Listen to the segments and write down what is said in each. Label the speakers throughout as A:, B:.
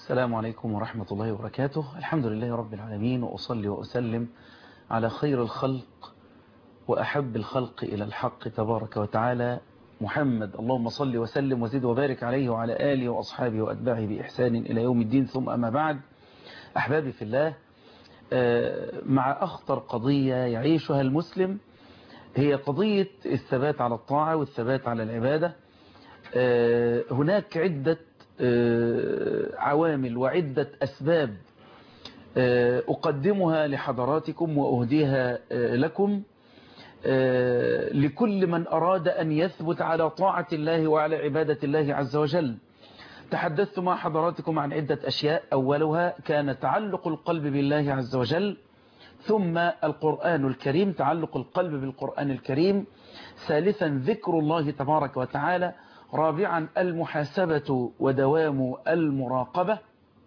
A: السلام عليكم ورحمة الله وبركاته الحمد لله رب العالمين وأصلي وأسلم على خير الخلق وأحب الخلق إلى الحق تبارك وتعالى محمد اللهم صل وسلم وزد وبارك عليه وعلى آله وأصحابه وأتباعه بإحسان إلى يوم الدين ثم أما بعد أحبابي في الله مع أخطر قضية يعيشها المسلم هي قضية الثبات على الطاعة والثبات على العبادة هناك عدة عوامل وعدة أسباب أقدمها لحضراتكم وأهديها لكم لكل من أراد أن يثبت على طاعة الله وعلى عبادة الله عز وجل تحدثت مع حضراتكم عن عدة أشياء أولها كان تعلق القلب بالله عز وجل ثم القرآن الكريم تعلق القلب بالقرآن الكريم ثالثا ذكر الله تبارك وتعالى رابعا المحاسبة ودوام المراقبة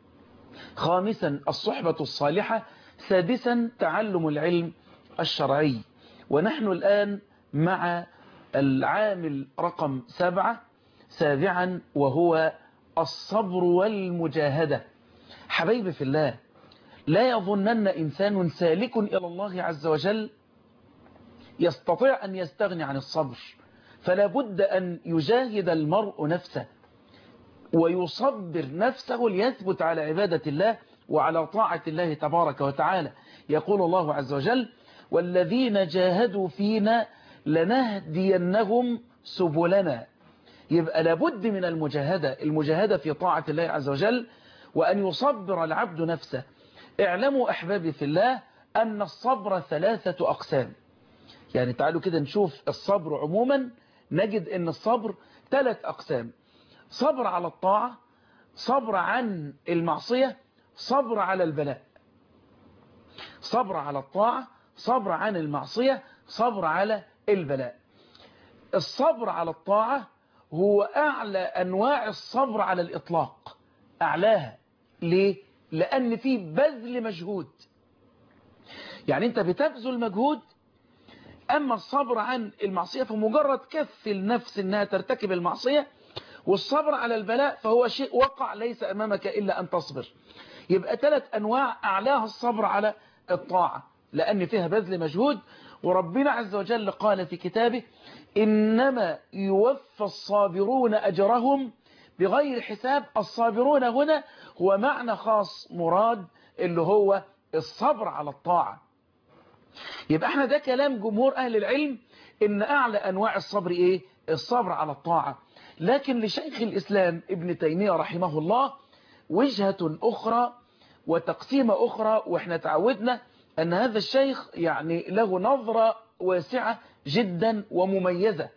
A: خامسا الصحبة الصالحة سادسا تعلم العلم الشرعي ونحن الآن مع العامل رقم سبعة سابعا وهو الصبر والمجاهدة حبيبي في الله لا يظنن إنسان سالك إلى الله عز وجل يستطيع أن يستغني عن الصبر فلا بد أن يجاهد المرء نفسه ويصبر نفسه ليثبت على عبادة الله وعلى طاعة الله تبارك وتعالى يقول الله عز وجل والذين جاهدوا فينا لنهدينهم سبلنا يبقى لابد من المجاهدة المجاهدة في طاعة الله عز وجل وأن يصبر العبد نفسه اعلموا أحبابي في الله أن الصبر ثلاثة أقسام يعني تعالوا كده نشوف الصبر عموما نجد أن الصبر ثلاث أقسام صبر على الطاعة صبر عن المعصية صبر على البلاء صبر على الطاعة صبر عن المعصية صبر على البلاء الصبر على الطاعة هو أعلى أنواع الصبر على الإطلاق أعلاها ليه؟ لأن في بذل مجهود يعني أنت بتبذل مجهود أما الصبر عن المعصية فمجرد كف النفس أنها ترتكب المعصية والصبر على البلاء فهو شيء وقع ليس أمامك إلا أن تصبر يبقى ثلاث أنواع أعلاها الصبر على الطاعة لأن فيها بذل مجهود وربنا عز وجل قال في كتابه إنما يوفى الصابرون أجرهم بغير حساب الصابرون هنا هو معنى خاص مراد اللي هو الصبر على الطاعة يبقى احنا ده كلام جمهور أهل العلم إن أعلى أنواع الصبر إيه الصبر على الطاعة لكن لشيخ الإسلام ابن تيمية رحمه الله وجهة أخرى وتقسيمة أخرى وإحنا تعودنا أن هذا الشيخ يعني له نظرة واسعة جدا ومميزة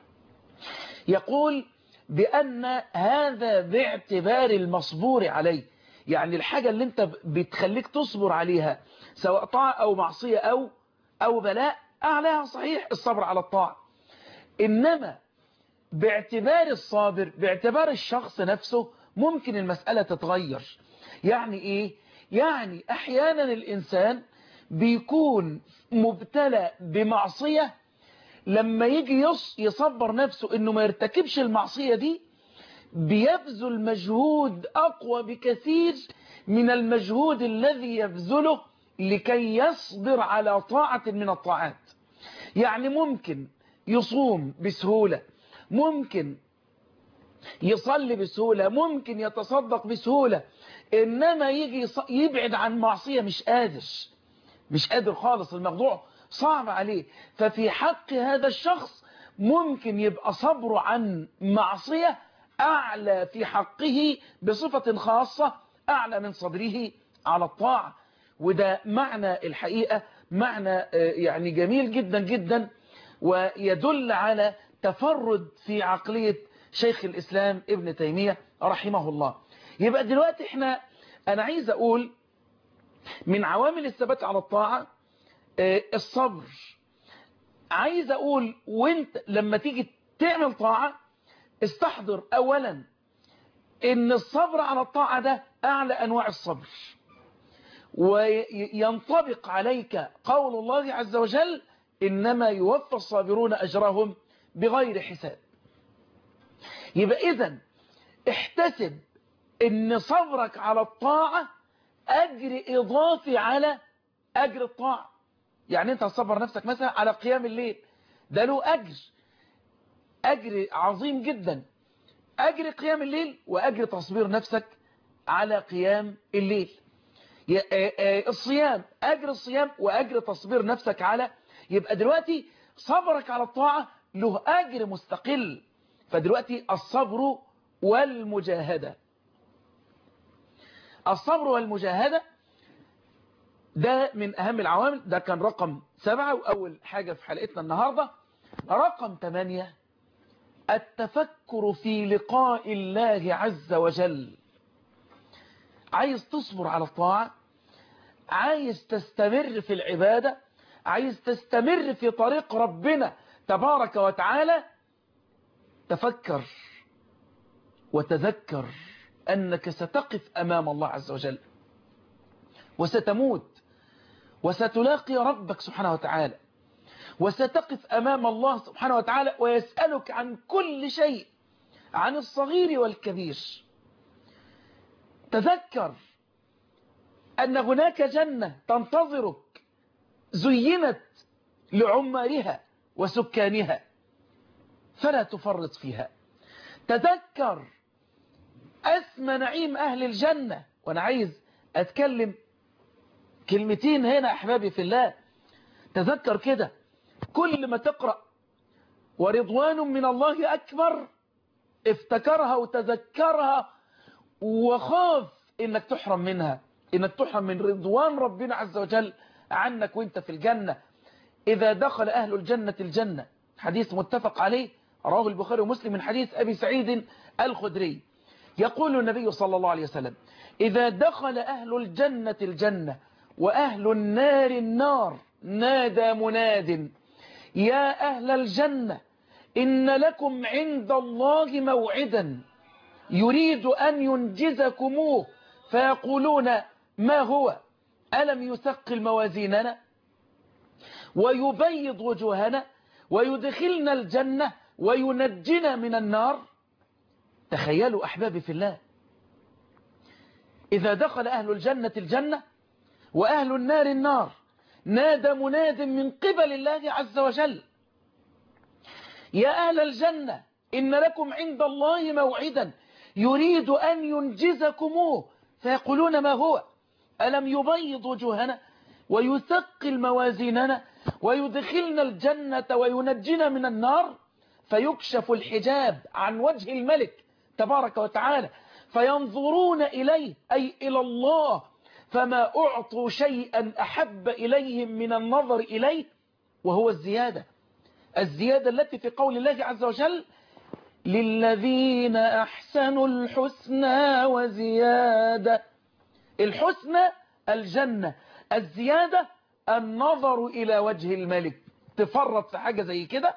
A: يقول بأن هذا باعتبار المصبور عليه يعني الحاجة اللي انت بتخليك تصبر عليها سواء طاعة أو معصية أو, أو بلاء أعلاها صحيح الصبر على الطاعة إنما باعتبار الصابر باعتبار الشخص نفسه ممكن المسألة تتغير يعني إيه؟ يعني أحيانا الإنسان بيكون مبتلى بمعصية لما يجي يصبر نفسه انه ما يرتكبش المعصية دي بيبذل مجهود اقوى بكثير من المجهود الذي يبذله لكي يصبر على طاعة من الطاعات يعني ممكن يصوم بسهولة ممكن يصلي بسهولة ممكن يتصدق بسهولة إنما يجي يبعد عن معصية مش قادر مش قادر خالص الموضوع صعب عليه ففي حق هذا الشخص ممكن يبقى صبره عن معصية أعلى في حقه بصفة خاصة أعلى من صبره على الطاعة وده معنى الحقيقة معنى يعني جميل جدا جدا ويدل على تفرد في عقلية شيخ الإسلام ابن تيمية رحمه الله يبقى دلوقتي احنا أنا عايز أقول من عوامل الثبات على الطاعة الصبر عايز أقول وانت لما تيجي تعمل طاعة استحضر أولا ان الصبر على الطاعة ده أعلى أنواع الصبر وينطبق عليك قول الله عز وجل إنما يوفى الصابرون أجرهم بغير حساب يبقى إذن احتسب ان صبرك على الطاعة اجر اضافي على اجر الطاعة يعني انت تصبر نفسك مثلا على قيام الليل ده له اجر اجر عظيم جدا اجر قيام الليل واجر تصبير نفسك على قيام الليل الصيام اجر الصيام واجر تصبير نفسك على يبقى دلوقتي صبرك على الطاعة له اجر مستقل فدلوقتي الصبر والمجاهدة الصبر والمجاهدة ده من أهم العوامل ده كان رقم سبعة وأول حاجة في حلقتنا النهاردة رقم ثمانية التفكر في لقاء الله عز وجل عايز تصبر على الطاعة عايز تستمر في العبادة عايز تستمر في طريق ربنا تبارك وتعالى تفكر وتذكر أنك ستقف أمام الله عز وجل وستموت وستلاقي ربك سبحانه وتعالى وستقف أمام الله سبحانه وتعالى ويسألك عن كل شيء عن الصغير والكبير تذكر أن هناك جنة تنتظرك زينت لعمارها وسكانها فلا تفرط فيها تذكر أسمى نعيم أهل الجنة وأنا عايز أتكلم كلمتين هنا أحبابي في الله تذكر كده كل ما تقرأ ورضوان من الله أكبر افتكرها وتذكرها وخاف إنك تحرم منها إنك تحرم من رضوان ربنا عز وجل عنك وانت في الجنة إذا دخل أهل الجنة الجنة حديث متفق عليه رواه البخاري ومسلم من حديث أبي سعيد الخدري يقول النبي صلى الله عليه وسلم إذا دخل أهل الجنة الجنة وأهل النار النار نادى مناد يا أهل الجنة إن لكم عند الله موعدا يريد أن ينجزكموه فيقولون ما هو ألم يثقل موازيننا ويبيض وجوهنا ويدخلنا الجنة وينجنا من النار تخيلوا أحبابي في الله إذا دخل أهل الجنة الجنة وأهل النار النار نادى مناد من قبل الله عز وجل يا أهل الجنة إن لكم عند الله موعدا يريد أن ينجزكموه فيقولون ما هو ألم يبيض وجوهنا ويثقل موازيننا ويدخلنا الجنة وينجنا من النار فيكشف الحجاب عن وجه الملك تبارك وتعالى فينظرون إليه أي إلى الله فما أعطوا شيئا أحب إليهم من النظر إليه وهو الزيادة الزيادة التي في قول الله عز وجل للذين أحسنوا الحسنى وزيادة الحسنى الجنة الزيادة النظر إلى وجه الملك تفرط في حاجة زي كده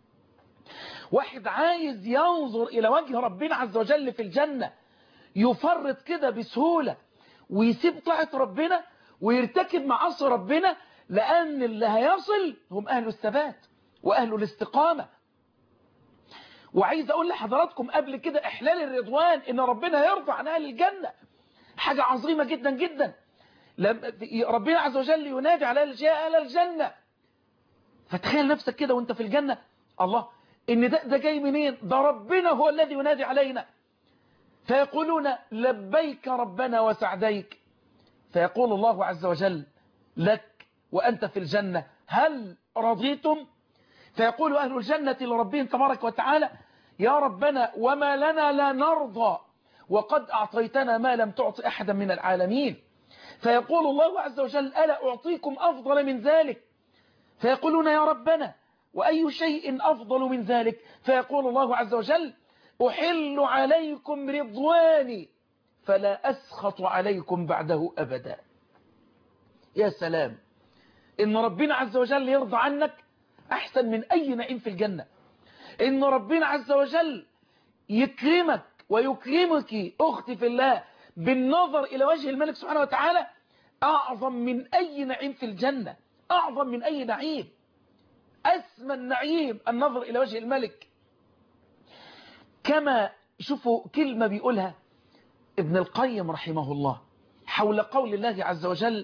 A: واحد عايز ينظر إلى وجه ربنا عز وجل في الجنة يفرط كده بسهولة ويسيب طاعة ربنا ويرتكب معاصي ربنا لأن اللي هيصل هم أهل الثبات وأهل الاستقامة وعايز أقول لحضراتكم قبل كده إحلال الرضوان إن ربنا يرضى عن أهل الجنة حاجة عظيمة جدا جدا ربنا عز وجل ينادي على أهل الجنة فتخيل نفسك كده وانت في الجنة الله إن ده, ده جاي منين ده ربنا هو الذي ينادي علينا فيقولون لبيك ربنا وسعديك فيقول الله عز وجل لك وأنت في الجنة هل رضيتم فيقول أهل الجنة لربهم تبارك وتعالى يا ربنا وما لنا لا نرضى وقد أعطيتنا ما لم تعط أحدا من العالمين فيقول الله عز وجل ألا أعطيكم أفضل من ذلك فيقولون يا ربنا وأي شيء أفضل من ذلك فيقول الله عز وجل أحل عليكم رضواني فلا أسخط عليكم بعده أبدا يا سلام إن ربنا عز وجل يرضى عنك أحسن من أي نعيم في الجنة إن ربنا عز وجل يكرمك ويكرمك أختي في الله بالنظر إلى وجه الملك سبحانه وتعالى أعظم من أي نعيم في الجنة أعظم من أي نعيم أسمى النعيم النظر إلى وجه الملك كما شوفوا كلمة بيقولها ابن القيم رحمه الله حول قول الله عز وجل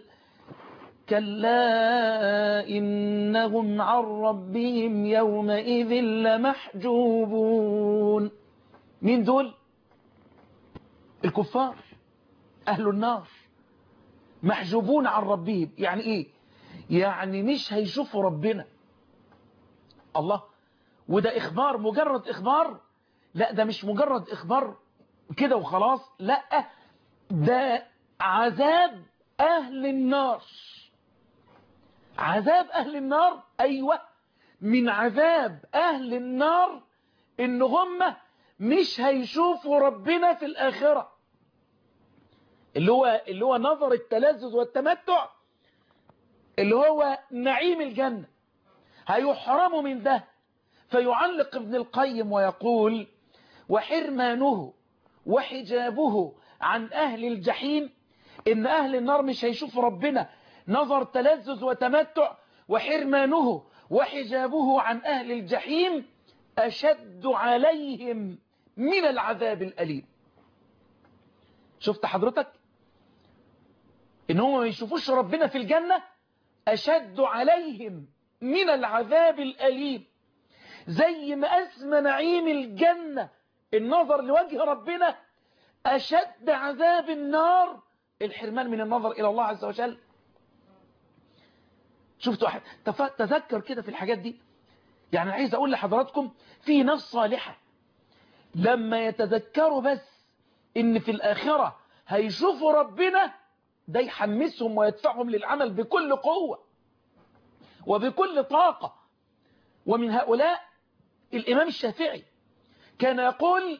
A: كلا إنهم عن ربهم يومئذ لمحجوبون مين دول الكفار أهل النار محجوبون عن ربهم يعني إيه يعني مش هيشوفوا ربنا الله وده إخبار مجرد إخبار لا ده مش مجرد إخبار كده وخلاص لا ده عذاب أهل النار عذاب أهل النار أيوة من عذاب أهل النار إن هم مش هيشوفوا ربنا في الآخرة اللي هو, اللي هو نظر التلذذ والتمتع اللي هو نعيم الجنة هيحرموا من ده فيعلق ابن القيم ويقول وحرمانه وحجابه عن أهل الجحيم إن أهل النار مش هيشوفوا ربنا نظر تلذذ وتمتع وحرمانه وحجابه عن أهل الجحيم أشد عليهم من العذاب الأليم شفت حضرتك إن هم ما يشوفوش ربنا في الجنة أشد عليهم من العذاب الأليم زي ما أسمى نعيم الجنة النظر لوجه ربنا أشد عذاب النار الحرمان من النظر إلى الله عز وجل شفتوا أحد تذكر كده في الحاجات دي يعني عايز أقول لحضراتكم في ناس صالحة لما يتذكروا بس إن في الآخرة هيشوفوا ربنا ده يحمسهم ويدفعهم للعمل بكل قوة وبكل طاقة ومن هؤلاء الإمام الشافعي كان يقول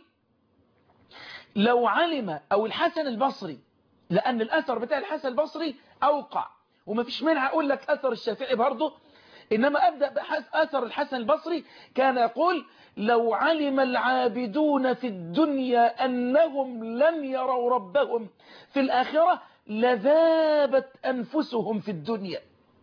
A: لو علم أو الحسن البصري لأن الأثر بتاع الحسن البصري أوقع وما فيش منع أقول لك أثر الشافعي برضه إنما أبدأ بأثر الحسن البصري كان يقول لو علم العابدون في الدنيا أنهم لن يروا ربهم في الآخرة لذابت أنفسهم في الدنيا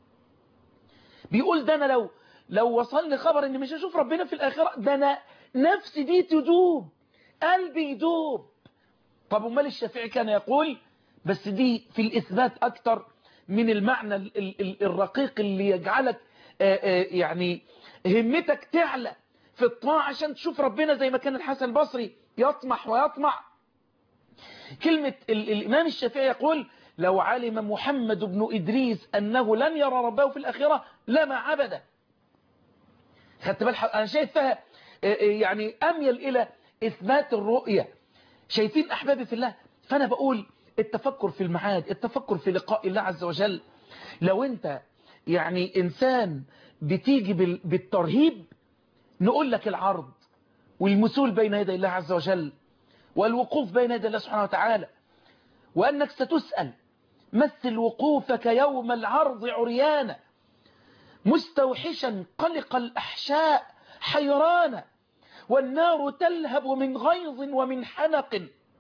A: بيقول ده أنا لو لو وصلني خبر إن مش هشوف ربنا في الآخرة ده أنا نفسي دي تدوب قلبي يدوب طب امال الشافعي كان يقول بس دي في الإثبات أكتر من المعنى ال ال الرقيق اللي يجعلك آآ آآ يعني همتك تعلى في الطاعة عشان تشوف ربنا زي ما كان الحسن البصري يطمح ويطمع كلمة ال الإمام الشافعي يقول لو علم محمد بن إدريس أنه لن يرى ربه في الآخرة لما عبده خدت بالك أنا شايف فيها يعني أميل إلى إثبات الرؤية شايفين أحبابي في الله فأنا بقول التفكر في المعاد التفكر في لقاء الله عز وجل لو أنت يعني إنسان بتيجي بالترهيب نقول لك العرض والمثول بين يدي الله عز وجل والوقوف بين يدي الله سبحانه وتعالى وأنك ستسأل مثل وقوفك يوم العرض عريانا مستوحشا قلق الأحشاء حيرانا والنار تلهب من غيظ ومن حنق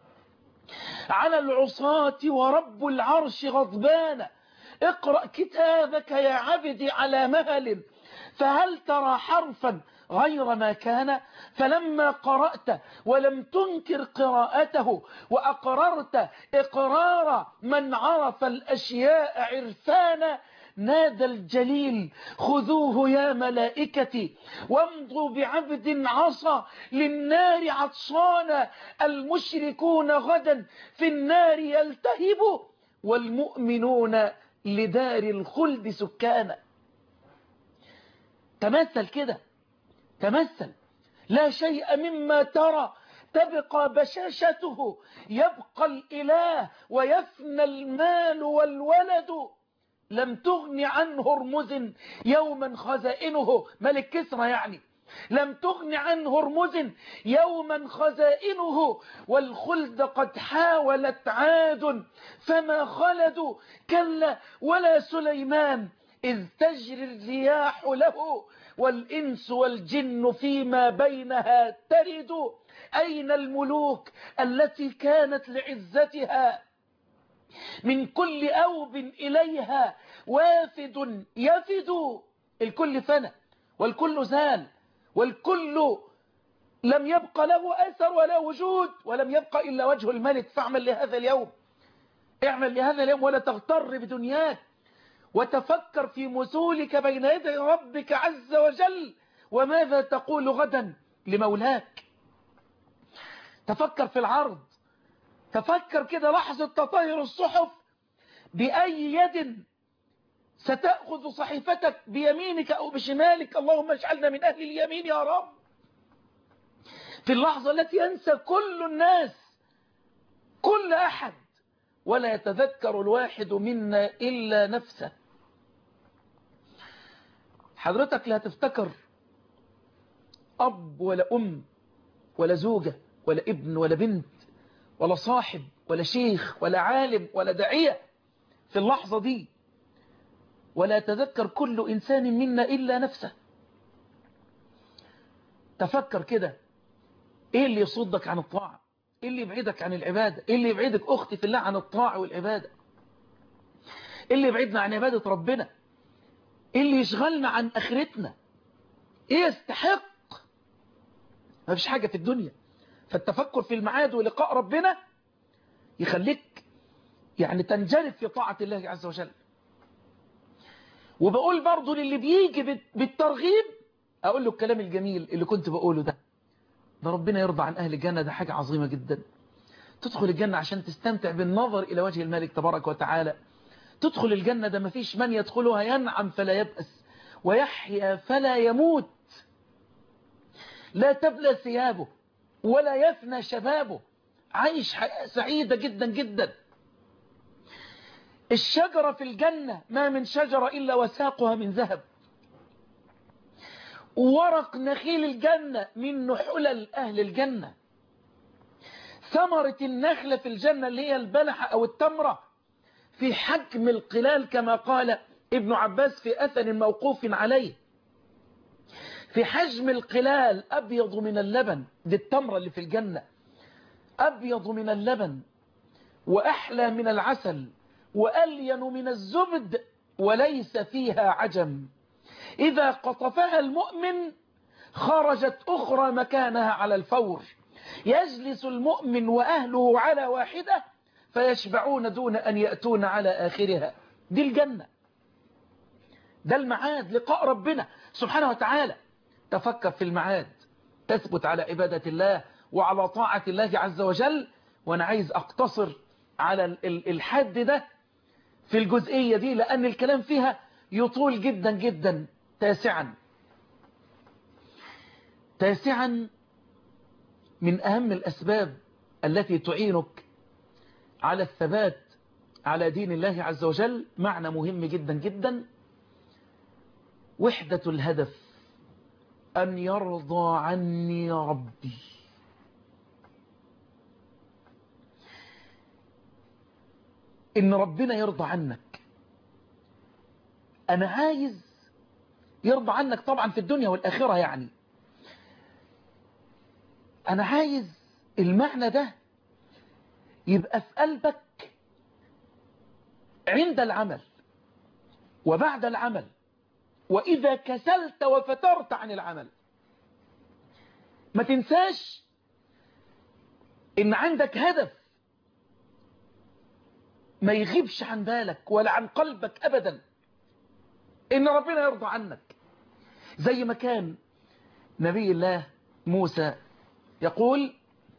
A: على العصاة ورب العرش غضبان اقرأ كتابك يا عبدي على مهل فهل ترى حرفا غير ما كان فلما قرأت ولم تنكر قراءته وأقررت إقرار من عرف الأشياء عرفانا نادى الجليل خذوه يا ملائكتي وامضوا بعبد عصى للنار عطشانا المشركون غدا في النار يلتهب والمؤمنون لدار الخلد سكانا تمثل كده تمثل لا شيء مما ترى تبقى بشاشته يبقى الإله ويفنى المال والولد لم تغن عن هرمز يوما خزائنه ملك كسرى يعني لم تغن عن هرمز يوما خزائنه والخلد قد حاولت عاد فما خلدوا كلا ولا سليمان إذ تجري الرياح له والإنس والجن فيما بينها ترد أين الملوك التي كانت لعزتها من كل أوب إليها وافد يفد الكل فنى والكل زال والكل لم يبق له أثر ولا وجود ولم يبق إلا وجه الملك فاعمل لهذا اليوم اعمل لهذا اليوم ولا تغتر بدنياك وتفكر في مسولك بين يدي ربك عز وجل وماذا تقول غدا لمولاك تفكر في العرض تفكر كده لحظة تطاير الصحف بأي يد ستأخذ صحيفتك بيمينك أو بشمالك اللهم اجعلنا من أهل اليمين يا رب في اللحظة التي ينسى كل الناس كل أحد ولا يتذكر الواحد منا إلا نفسه حضرتك لا تفتكر أب ولا أم ولا زوجة ولا ابن ولا بنت ولا صاحب ولا شيخ ولا عالم ولا داعية في اللحظة دي ولا يتذكر كل إنسان منا إلا نفسه تفكر كده إيه اللي يصدك عن الطاعة إيه اللي يبعدك عن العبادة إيه اللي يبعدك أختي في الله عن الطاعة والعبادة إيه اللي يبعدنا عن عبادة ربنا إيه اللي يشغلنا عن آخرتنا إيه يستحق ما فيش حاجة في الدنيا فالتفكر في المعاد ولقاء ربنا يخليك يعني تنجرف في طاعة الله عز وجل وبقول برضو للي بيجي بالترغيب أقول له الكلام الجميل اللي كنت بقوله ده ده ربنا يرضى عن أهل الجنة ده حاجة عظيمة جدا تدخل الجنة عشان تستمتع بالنظر إلى وجه الملك تبارك وتعالى تدخل الجنة ده مفيش من يدخلها ينعم فلا يبأس ويحيا فلا يموت لا تبلى ثيابه ولا يفنى شبابه عايش حياة سعيدة جدا جدا الشجرة في الجنة ما من شجرة إلا وساقها من ذهب ورق نخيل الجنة من نحلل أهل الجنة ثمرة النخلة في الجنة اللي هي البلحة أو التمرة في حجم القلال كما قال ابن عباس في أثر موقوف عليه في حجم القلال أبيض من اللبن دي التمرة اللي في الجنة أبيض من اللبن وأحلى من العسل وألين من الزبد وليس فيها عجم إذا قطفها المؤمن خرجت أخرى مكانها على الفور يجلس المؤمن وأهله على واحدة فيشبعون دون أن يأتون على آخرها دي الجنة ده المعاد لقاء ربنا سبحانه وتعالى تفكر في المعاد تثبت على عبادة الله وعلى طاعة الله عز وجل وأنا عايز أقتصر على الحد ده في الجزئية دي لأن الكلام فيها يطول جدا جدا تاسعا تاسعا من أهم الأسباب التي تعينك على الثبات على دين الله عز وجل معنى مهم جدا جدا وحدة الهدف أن يرضى عني ربي إن ربنا يرضى عنك أنا عايز يرضى عنك طبعا في الدنيا والآخرة يعني أنا عايز المعنى ده يبقى في قلبك عند العمل وبعد العمل وإذا كسلت وفترت عن العمل ما تنساش إن عندك هدف ما يغيبش عن بالك ولا عن قلبك أبدا إن ربنا يرضى عنك زي ما كان نبي الله موسى يقول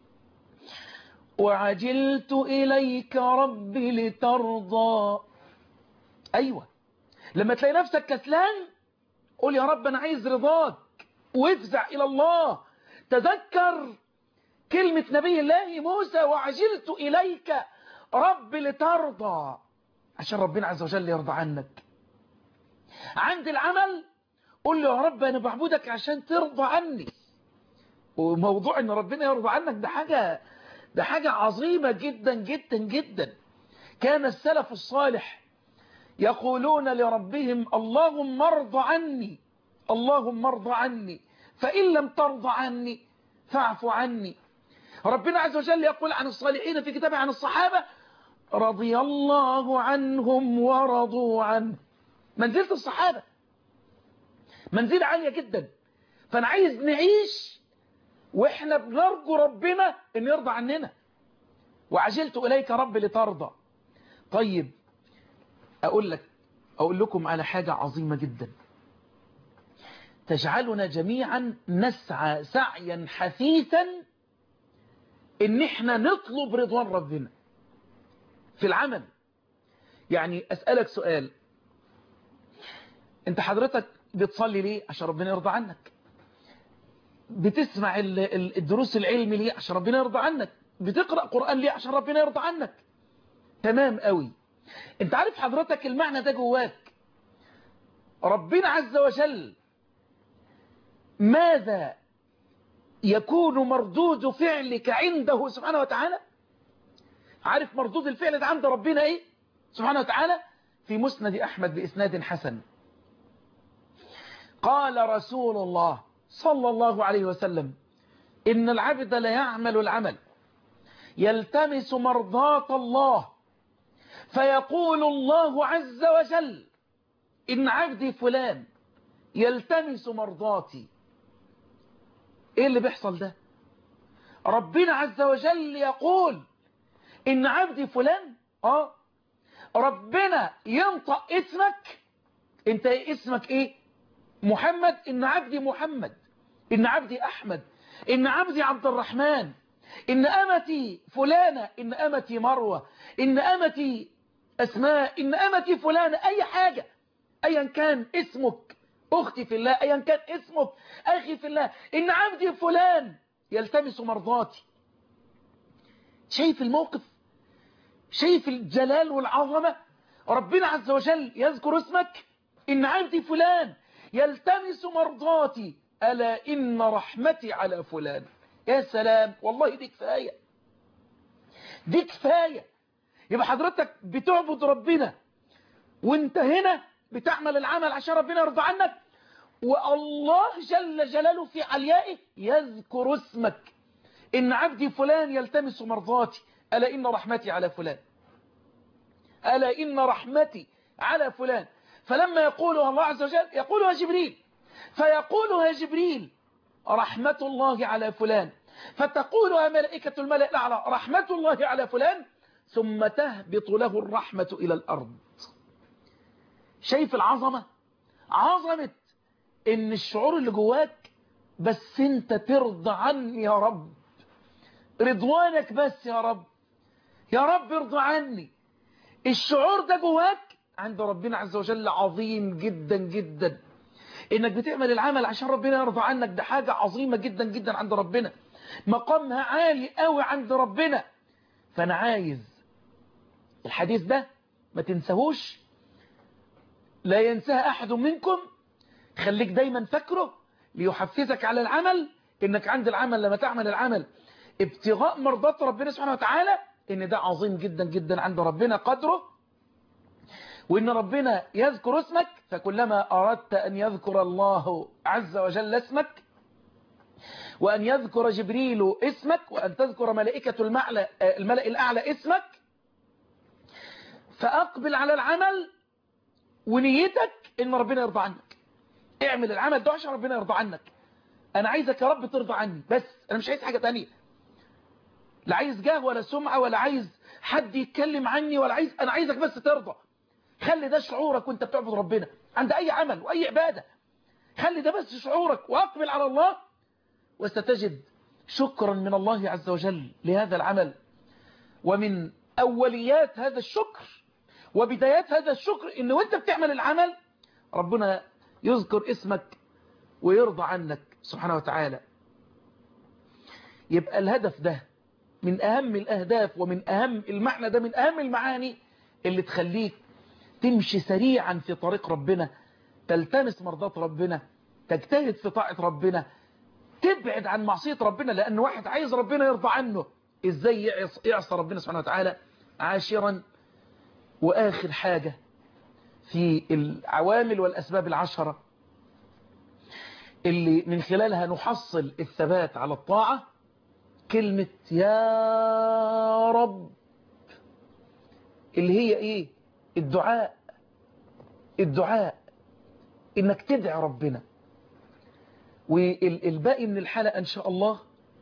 A: وعجلت إليك ربي لترضى أيوة لما تلاقي نفسك كسلان قول يا رب أنا عايز رضاك وافزع إلى الله تذكر كلمة نبي الله موسى وعجلت إليك رب لترضى عشان ربنا عز وجل يرضى عنك عند العمل قول له يا رب أنا بعبدك عشان ترضى عني وموضوع ان ربنا يرضى عنك ده حاجة ده حاجة عظيمة جدا جدا جدا كان السلف الصالح يقولون لربهم اللهم ارضى عني اللهم ارضى عني فإن لم ترضى عني فاعف عني ربنا عز وجل يقول عن الصالحين في كتابه عن الصحابة رضي الله عنهم ورضوا عنه منزلة الصحابة منزلة عالية جدا فأنا عايز نعيش واحنا بنرجو ربنا ان يرضى عننا وعجلت اليك رب لترضى طيب اقول لك اقول لكم على حاجة عظيمة جدا تجعلنا جميعا نسعى سعيا حثيثا ان احنا نطلب رضوان ربنا في العمل يعني اسألك سؤال انت حضرتك بتصلي ليه عشان ربنا يرضى عنك بتسمع الدروس العلم ليه عشان ربنا يرضى عنك بتقرأ قرآن ليه عشان ربنا يرضى عنك تمام قوي انت عارف حضرتك المعنى ده جواك ربنا عز وجل ماذا يكون مردود فعلك عنده سبحانه وتعالى عارف مردود الفعل ده عند ربنا ايه سبحانه وتعالى في مسند احمد باسناد حسن قال رسول الله صلى الله عليه وسلم إن العبد لا يعمل العمل يلتمس مرضاة الله فيقول الله عز وجل إن عبدي فلان يلتمس مرضاتي إيه اللي بيحصل ده ربنا عز وجل يقول إن عبدي فلان آه ربنا ينطق اسمك انت اسمك ايه محمد إن عبدي محمد إن عبدي أحمد إن عبدي عبد الرحمن إن أمتي فلانة إن أمتي مروة إن أمتي أسماء إن أمتي فلانة أي حاجة أيا كان اسمك أختي في الله أيا كان اسمك أخي في الله إن عبدي فلان يلتمس مرضاتي شايف الموقف شايف الجلال والعظمة ربنا عز وجل يذكر اسمك إن عبدي فلان يلتمس مرضاتي ألا إن رحمتي على فلان يا سلام والله دي كفاية دي كفاية يبقى حضرتك بتعبد ربنا وانت هنا بتعمل العمل عشان ربنا يرضى عنك والله جل جلاله في عليائه يذكر اسمك إن عبدي فلان يلتمس مرضاتي ألا إن رحمتي على فلان ألا إن رحمتي على فلان فلما يقولها الله عز وجل يقولها جبريل فيقولها جبريل رحمة الله على فلان فتقولها ملائكة الملأ الأعلى رحمة الله على فلان ثم تهبط له الرحمة إلى الأرض شايف العظمة عظمة ان الشعور اللي جواك بس انت ترضى عني يا رب رضوانك بس يا رب يا رب ارضى عني الشعور ده جواك عند ربنا عز وجل عظيم جدا جدا انك بتعمل العمل عشان ربنا يرضى عنك ده حاجة عظيمة جدا جدا عند ربنا مقامها عالي قوي عند ربنا فانا عايز الحديث ده ما تنساهوش لا ينساها احد منكم خليك دايما فاكره ليحفزك على العمل انك عند العمل لما تعمل العمل ابتغاء مرضات ربنا سبحانه وتعالى ان ده عظيم جدا جدا عند ربنا قدره وان ربنا يذكر اسمك فكلما اردت ان يذكر الله عز وجل اسمك وان يذكر جبريل اسمك وان تذكر ملائكة المعلى الملأ الاعلى اسمك فاقبل على العمل ونيتك ان ربنا يرضى عنك اعمل العمل ده عشان ربنا يرضى عنك انا عايزك يا رب ترضى عني بس انا مش عايز حاجة تانية لا عايز جاه ولا سمعة ولا عايز حد يتكلم عني ولا عايز انا عايزك بس ترضى خلي ده شعورك وانت بتعبد ربنا عند اي عمل واي عبادة خلي ده بس شعورك واقبل على الله وستجد شكرا من الله عز وجل لهذا العمل ومن اوليات هذا الشكر وبدايات هذا الشكر ان وانت بتعمل العمل ربنا يذكر اسمك ويرضى عنك سبحانه وتعالى يبقى الهدف ده من أهم الأهداف ومن أهم المعنى ده من أهم المعاني اللي تخليك تمشي سريعا في طريق ربنا تلتمس مرضات ربنا تجتهد في طاعة ربنا تبعد عن معصية ربنا لأن واحد عايز ربنا يرضى عنه إزاي يعصى ربنا سبحانه وتعالى عاشرا وآخر حاجة في العوامل والأسباب العشرة اللي من خلالها نحصل الثبات على الطاعة كلمة يا رب اللي هي ايه الدعاء الدعاء انك تدعي ربنا والباقي من الحلقة ان شاء الله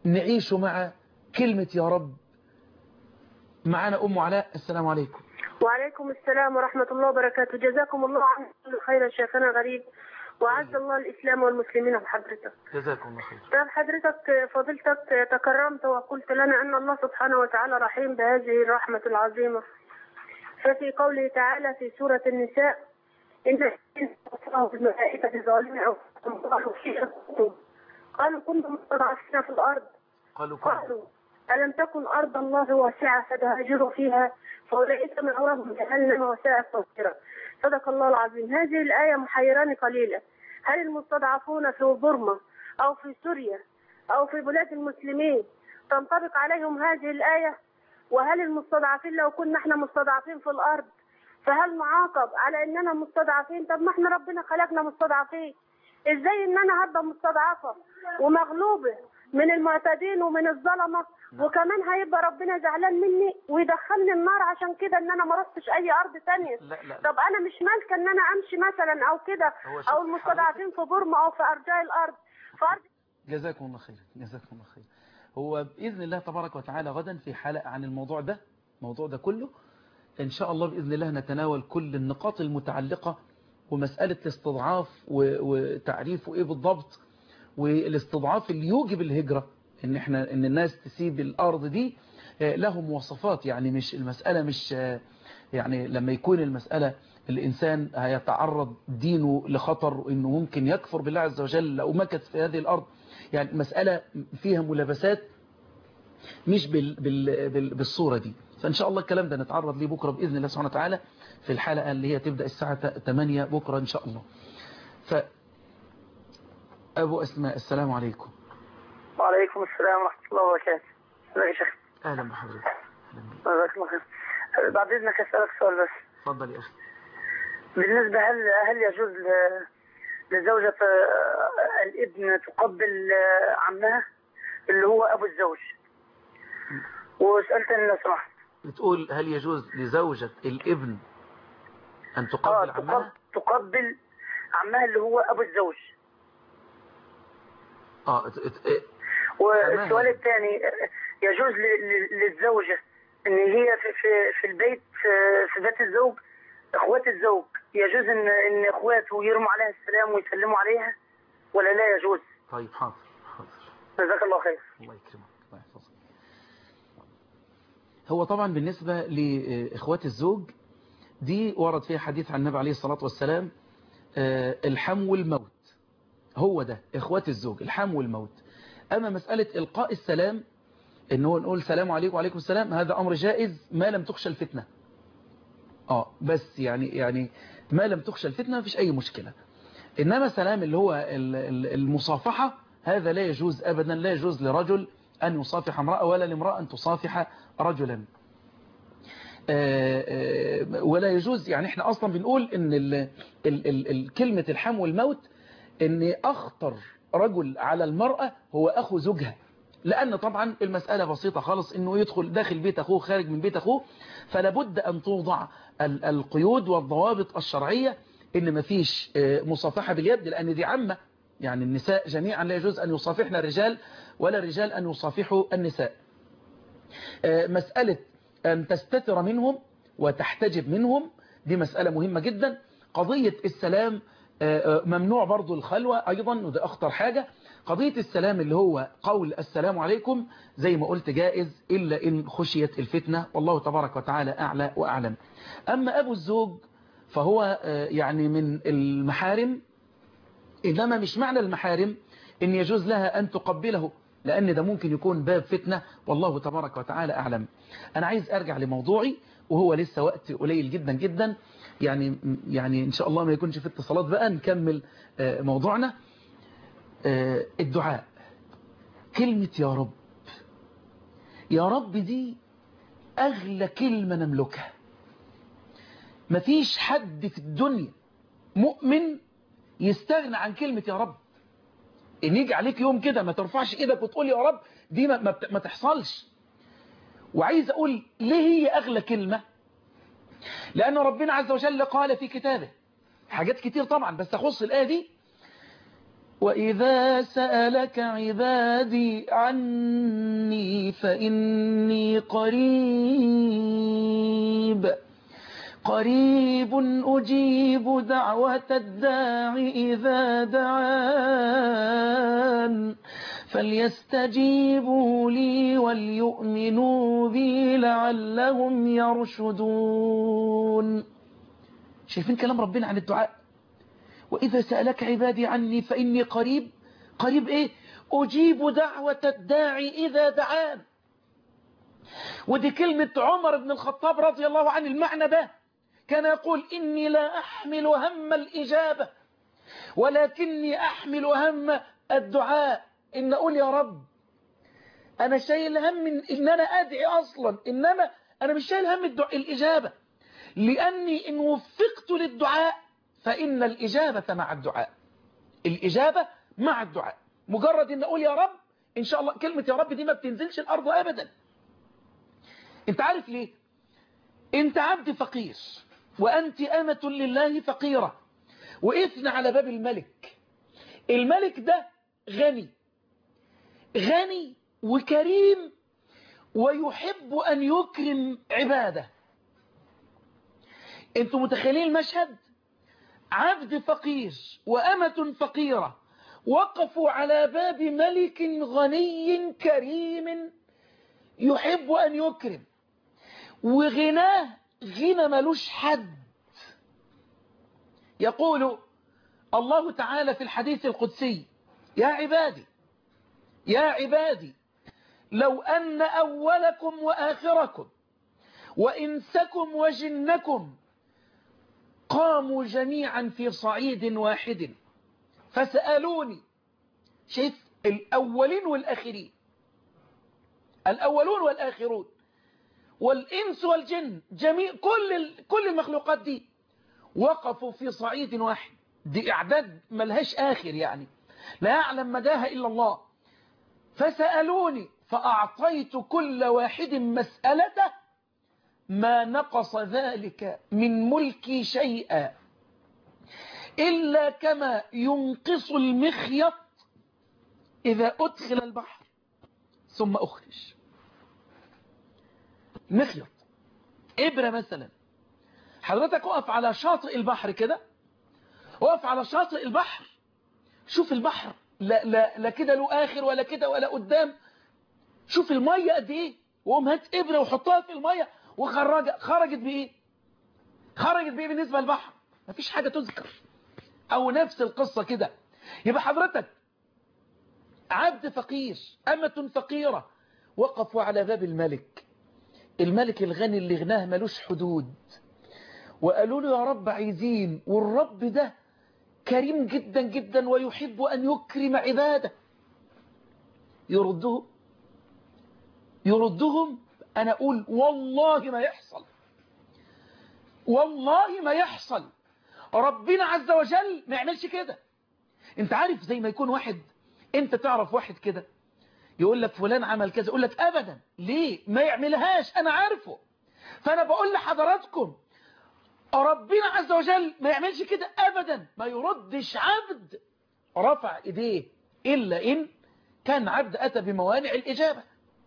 A: نعيش مع كلمة يا رب معنا أم علاء السلام عليكم
B: وعليكم السلام ورحمة الله وبركاته جزاكم الله عن كل خير شيخنا غريب وعز الله الإسلام والمسلمين بحضرتك
A: جزاكم الله خير
B: طيب حضرتك فضيلتك تكرمت وقلت لنا أن الله سبحانه وتعالى رحيم بهذه الرحمة العظيمة ففي قوله تعالى في سورة النساء إن الملائكة ظالمين أنفسهم قالوا فيها قالوا كنتم مستضعفين في الأرض
A: قالوا كم
B: قالوا ألم تكن أرض الله واسعة فتهاجروا فيها فأولئك مأواهم جهنم وساءت مصيرا صدق الله العظيم هذه الآية محيراني قليلا هل المستضعفون في بورما أو في سوريا أو في بلاد المسلمين تنطبق عليهم هذه الآية وهل المستضعفين لو كنا احنا مستضعفين في الأرض فهل نعاقب على اننا مستضعفين طب ما احنا ربنا خلقنا مستضعفين ازاي ان انا هبقى مستضعفه ومغلوبه من المعتدين ومن الظلمه وكمان هيبقى ربنا زعلان مني ويدخلني النار عشان كده ان انا ما رحتش اي ارض تانية
A: لا لا
B: طب انا مش مالكه ان انا امشي مثلا او كده
A: هو شوف
B: او المستضعفين في بورما او في ارجاء الارض في ارض
A: جزاكم الله خير جزاكم الله خير هو بإذن الله تبارك وتعالى غدا في حلقة عن الموضوع ده الموضوع ده كله إن شاء الله بإذن الله نتناول كل النقاط المتعلقة ومسألة الاستضعاف و- وتعريفه إيه بالضبط والاستضعاف اللي يوجب الهجرة إن إحنا إن الناس تسيب الأرض دي آه، له مواصفات يعني مش المسألة مش آه، يعني لما يكون المسألة الإنسان هيتعرض دينه لخطر وإنه ممكن يكفر بالله عز وجل لو مكث في هذه الأرض يعني مسألة فيها ملابسات مش بال بال بال بالصورة دي فإن شاء الله الكلام ده نتعرض ليه بكرة بإذن الله سبحانه وتعالى في الحلقة اللي هي تبدأ الساعة 8 بكرة إن شاء الله ف أبو أسماء السلام عليكم
C: وعليكم السلام ورحمة الله وبركاته ازيك يا شيخ
A: أهلا بحضرتك أهلا بك.
C: جزاك الله خير بعد إذنك أسألك سؤال بس
A: اتفضل يا أخي
C: بالنسبة هل هل يجوز ل- لزوجة آه، الابن تقبل آه، عمها اللي هو أبو الزوج وسألتني لو سمحت
A: بتقول هل يجوز لزوجة الابن أن
C: آه
A: تقبل
C: تقبل,
A: عمها
C: تقبل عمها اللي هو أبو الزوج
A: آه ات- ات- اه،
C: والسؤال
A: تمام.
C: الثاني آه، يجوز ل- ل- للزوجة إن هي في في, في البيت في, في بيت الزوج إخوات الزوج يجوز إن إن إخواته يرموا عليها السلام ويسلموا عليها ولا لا يجوز؟
A: طيب حاضر حاضر
C: جزاك الله خير.
A: الله يكرمك الله يحفظك هو طبعا بالنسبة لإخوات الزوج دي ورد فيها حديث عن النبي عليه الصلاة والسلام آه، الحم والموت هو ده إخوات الزوج الحم والموت أما مسألة إلقاء السلام إنه نقول سلام عليكم وعليكم السلام هذا أمر جائز ما لم تخشى الفتنة آه بس يعني يعني ما لم تخشى الفتنة مفيش أي مشكلة إنما سلام اللي هو ال- ال- المصافحة هذا لا يجوز أبدا لا يجوز لرجل أن يصافح امرأة ولا لامرأة أن تصافح رجلا آه، آه، ولا يجوز يعني احنا أصلا بنقول إن ال ال ال ال كلمة الحم والموت إن أخطر رجل على المرأة هو أخو زوجها لأن طبعا المسألة بسيطة خالص إنه يدخل داخل بيت أخوه خارج من بيت أخوه فلا بد أن توضع ال- القيود والضوابط الشرعية إن مفيش آه، مصافحة باليد لأن دي عامة يعني النساء جميعا لا يجوز أن يصافحن الرجال ولا الرجال أن يصافحوا النساء آه، مسألة أن تستتر منهم وتحتجب منهم دي مسألة مهمة جدا قضية السلام آه، آه، ممنوع برضو الخلوة أيضا وده أخطر حاجة قضية السلام اللي هو قول السلام عليكم زي ما قلت جائز إلا إن خشيت الفتنة والله تبارك وتعالى أعلى وأعلم أما أبو الزوج فهو آه، يعني من المحارم إنما مش معنى المحارم إن يجوز لها أن تقبله لأن ده ممكن يكون باب فتنة والله تبارك وتعالى أعلم أنا عايز أرجع لموضوعي وهو لسه وقت قليل جدا جدا يعني يعني إن شاء الله ما يكونش في اتصالات بقى نكمل آه، موضوعنا آه، الدعاء كلمة يا رب يا رب دي أغلى كلمة نملكها مفيش حد في الدنيا مؤمن يستغنى عن كلمة يا رب ان يجي عليك يوم كده ما ترفعش ايدك وتقول يا رب دي ما, ما, بت- ما تحصلش وعايز اقول ليه هي اغلى كلمة لان ربنا عز وجل قال في كتابه حاجات كتير طبعا بس اخص الايه دي وإذا سألك عبادي عني فإني قريب قريب أجيب دعوة الداع إذا دعان فليستجيبوا لي وليؤمنوا بي لعلهم يرشدون شايفين كلام ربنا عن الدعاء وإذا سألك عبادي عني فإني قريب قريب إيه أجيب دعوة الداعي إذا دعان ودي كلمة عمر بن الخطاب رضي الله عن المعنى ده كان يقول إني لا أحمل هم الإجابة ولكني أحمل هم الدعاء إن أقول يا رب أنا شايل هم من إن أنا أدعي أصلا إنما أنا مش شايل هم الدعاء الإجابة لأني إن وفقت للدعاء فإن الإجابة مع الدعاء الإجابة مع الدعاء مجرد إن أقول يا رب إن شاء الله كلمة يا رب دي ما بتنزلش الأرض أبدا أنت عارف ليه أنت عبد فقير وأنت أمة لله فقيرة وإثن على باب الملك الملك ده غني غني وكريم ويحب أن يكرم عباده انتوا متخيلين المشهد عبد فقير وأمة فقيرة وقفوا على باب ملك غني كريم يحب أن يكرم وغناه غنى ملوش حد يقول الله تعالى في الحديث القدسي يا عبادي يا عبادي لو أن أولكم وآخركم وإنسكم وجنكم قاموا جميعا في صعيد واحد فسألوني شايف الأولين والآخرين الأولون والآخرون والإنس والجن جميع كل كل المخلوقات دي وقفوا في صعيد واحد دي إعداد ملهاش آخر يعني لا يعلم مداها إلا الله فسألوني فأعطيت كل واحد مسألته ما نقص ذلك من ملكي شيئا إلا كما ينقص المخيط إذا أدخل البحر ثم أخرج مخيط إبرة مثلا حضرتك وقف على شاطئ البحر كده وقف على شاطئ البحر شوف البحر لا, لا, لا كده له آخر ولا كده ولا قدام شوف المية قد إيه وقوم هات إبرة وحطها في المية وخرج خرجت بإيه خرجت بإيه بالنسبة للبحر مفيش حاجة تذكر أو نفس القصة كده يبقى حضرتك عبد فقير أمة فقيرة وقفوا على باب الملك الملك الغني اللي غناه ملوش حدود وقالوا له يا رب عايزين والرب ده كريم جدا جدا ويحب أن يكرم عباده يردهم يردهم أنا أقول والله ما يحصل والله ما يحصل ربنا عز وجل ما يعملش كده انت عارف زي ما يكون واحد انت تعرف واحد كده يقول لك فلان عمل كذا يقول لك ابدا ليه ما يعملهاش انا عارفه فانا بقول لحضراتكم ربنا عز وجل ما يعملش كده ابدا ما يردش عبد رفع ايديه الا ان كان عبد اتى بموانع الاجابه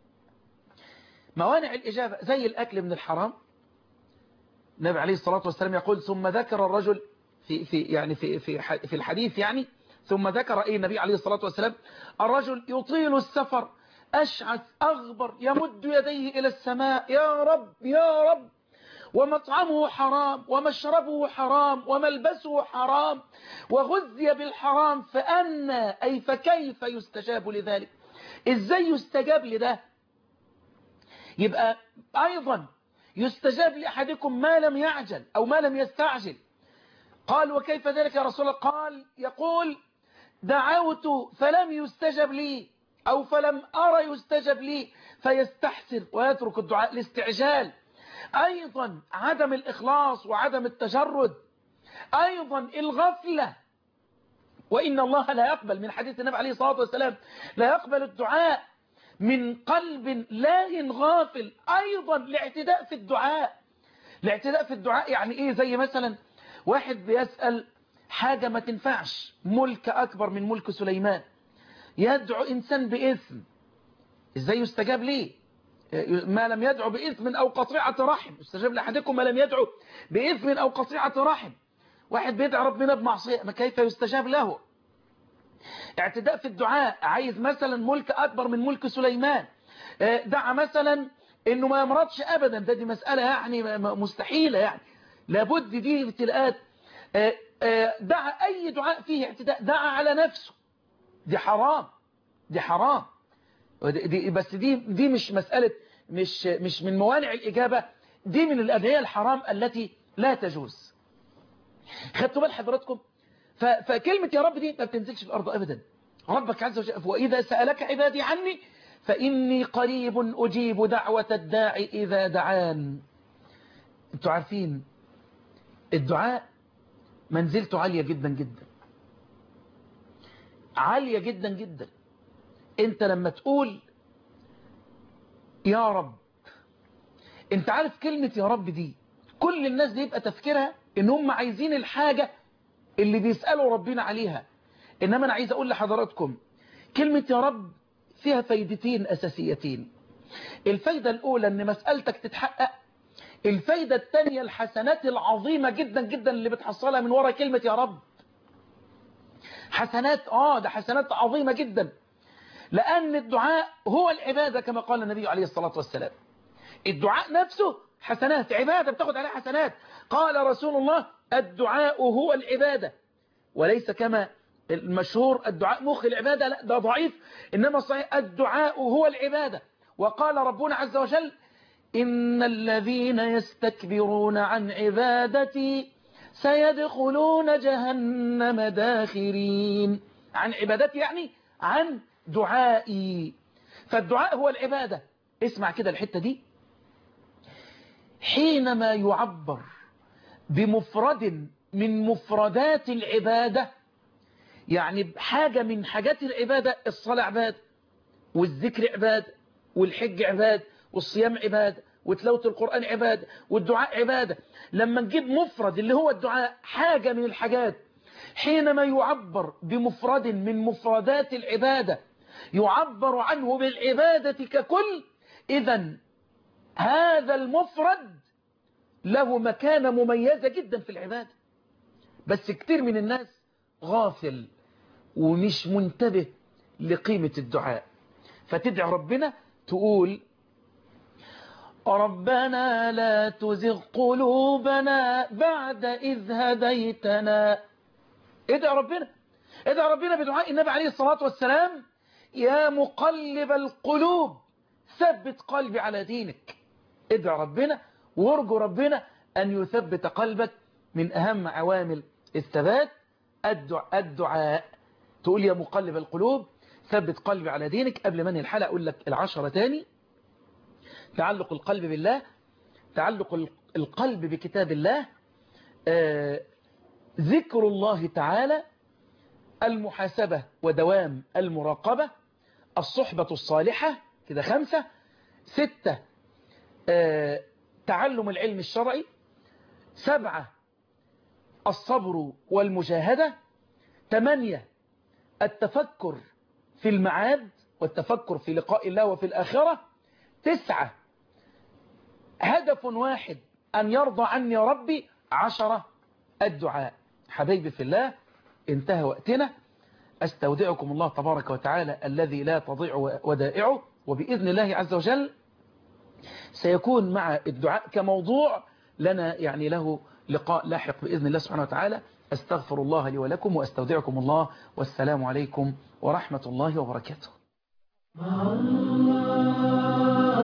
A: موانع الإجابة زي الأكل من الحرام النبي عليه الصلاة والسلام يقول ثم ذكر الرجل في في يعني في في في الحديث يعني ثم ذكر ايه النبي عليه الصلاة والسلام الرجل يطيل السفر أشعث أغبر يمد يديه إلى السماء يا رب يا رب ومطعمه حرام ومشربه حرام وملبسه حرام وغذي بالحرام فأنا أي فكيف يستجاب لذلك إزاي يستجاب لده يبقى أيضا يستجاب لأحدكم ما لم يعجل أو ما لم يستعجل قال وكيف ذلك يا رسول الله قال يقول دعوت فلم يستجب لي أو فلم أرى يستجب لي فيستحسر ويترك الدعاء الاستعجال أيضا عدم الإخلاص وعدم التجرد أيضا الغفلة وإن الله لا يقبل من حديث النبي عليه الصلاة والسلام لا يقبل الدعاء من قلب لاهٍ غافل أيضا الاعتداء في الدعاء الاعتداء في الدعاء يعني إيه زي مثلا واحد بيسأل حاجة ما تنفعش ملك أكبر من ملك سليمان يدعو إنسان بإثم إزاي يستجاب ليه ما لم يدعو بإثم أو قطيعة رحم يستجاب لأحدكم ما لم يدعو بإثم أو قطيعة رحم واحد بيدعي ربنا بمعصية ما كيف يستجاب له اعتداء في الدعاء عايز مثلا ملك أكبر من ملك سليمان دعا مثلا انه ما يمرضش ابدا ده دي مسألة يعني مستحيلة يعني لابد دي ابتلاءات دعا اي دعاء فيه اعتداء دعا على نفسه دي حرام دي حرام دي بس دي دي مش مسألة مش مش من موانع الإجابة دي من الأدعية الحرام التي لا تجوز خدتوا بال حضراتكم فكلمة يا رب دي ما بتنزلش في الأرض أبدا ربك عز وجل وإذا سألك عبادي عني فإني قريب أجيب دعوة الداعي إذا دعان انتوا عارفين الدعاء منزلته عالية جدا جدا عالية جدا جدا انت لما تقول يا رب انت عارف كلمة يا رب دي كل الناس دي يبقى تفكيرها ان هم عايزين الحاجة اللي بيسألوا ربنا عليها انما انا عايز اقول لحضراتكم كلمة يا رب فيها فايدتين اساسيتين الفايدة الاولى ان مسألتك تتحقق الفايدة الثانية الحسنات العظيمة جدا جدا اللي بتحصلها من وراء كلمة يا رب حسنات اه ده حسنات عظيمة جدا لأن الدعاء هو العبادة كما قال النبي عليه الصلاة والسلام الدعاء نفسه حسنات عبادة بتاخد عليها حسنات قال رسول الله الدعاء هو العبادة وليس كما المشهور الدعاء مخ العبادة لا ده ضعيف إنما صحيح الدعاء هو العبادة وقال ربنا عز وجل إن الذين يستكبرون عن عبادتي سيدخلون جهنم داخرين عن عبادتي يعني عن دعائي فالدعاء هو العبادة اسمع كده الحتة دي حينما يعبر بمفرد من مفردات العبادة يعني حاجة من حاجات العبادة الصلاة عبادة والذكر عبادة والحج عبادة والصيام عبادة وتلاوة القرآن عبادة والدعاء عبادة لما نجيب مفرد اللي هو الدعاء حاجة من الحاجات حينما يعبر بمفرد من مفردات العبادة يعبر عنه بالعبادة ككل إذا هذا المفرد له مكانة مميزة جدا في العبادة بس كتير من الناس غافل ومش منتبه لقيمة الدعاء فتدعي ربنا تقول ربنا لا تزغ قلوبنا بعد إذ هديتنا ادعي ربنا ادعي ربنا بدعاء النبي عليه الصلاة والسلام يا مقلب القلوب ثبت قلبي على دينك ادعي ربنا وارجو ربنا أن يثبت قلبك من أهم عوامل الثبات الدعاء تقول يا مقلب القلوب ثبت قلبي على دينك قبل ما الحلقة أقول لك العشرة تاني تعلق القلب بالله تعلق القلب بكتاب الله آه ذكر الله تعالى المحاسبة ودوام المراقبة الصحبة الصالحة كده خمسة ستة آه تعلم العلم الشرعي سبعة الصبر والمجاهدة ثمانية التفكر في المعاد والتفكر في لقاء الله وفي الآخرة تسعة هدف واحد أن يرضى عني ربي عشرة الدعاء حبيبي في الله انتهى وقتنا استودعكم الله تبارك وتعالى الذي لا تضيع ودائعه وبإذن الله عز وجل سيكون مع الدعاء كموضوع لنا يعني له لقاء لاحق بإذن الله سبحانه وتعالى استغفر الله لي ولكم واستودعكم الله والسلام عليكم ورحمة الله وبركاته